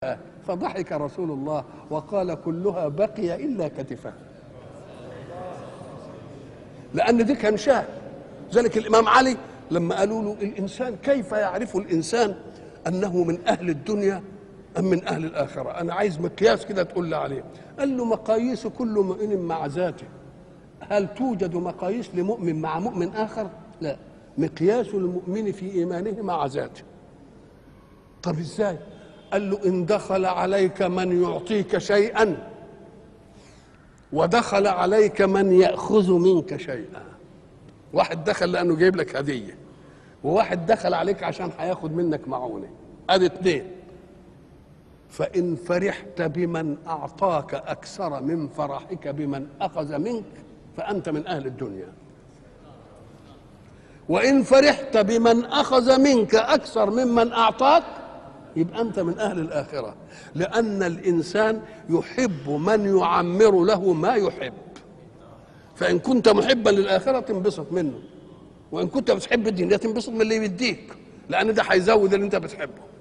فضحك رسول الله وقال كلها بقي الا كتفه لان دي كان شاه ذلك الامام علي لما قالوا له الانسان كيف يعرف الانسان انه من اهل الدنيا ام من اهل الاخره انا عايز مقياس كده تقول لي عليه قال له مقاييس كل مؤمن مع ذاته هل توجد مقاييس لمؤمن مع مؤمن اخر لا مقياس المؤمن في ايمانه مع ذاته طب ازاي قال له ان دخل عليك من يعطيك شيئا ودخل عليك من ياخذ منك شيئا واحد دخل لانه جايب لك هديه وواحد دخل عليك عشان هياخد منك معونه ادي اتنين فان فرحت بمن اعطاك اكثر من فرحك بمن اخذ منك فانت من اهل الدنيا وان فرحت بمن اخذ منك اكثر ممن اعطاك يبقى انت من اهل الاخره لان الانسان يحب من يعمر له ما يحب فان كنت محبا للاخره تنبسط منه وان كنت بتحب الدنيا تنبسط من اللي بيديك لان ده هيزود اللي انت بتحبه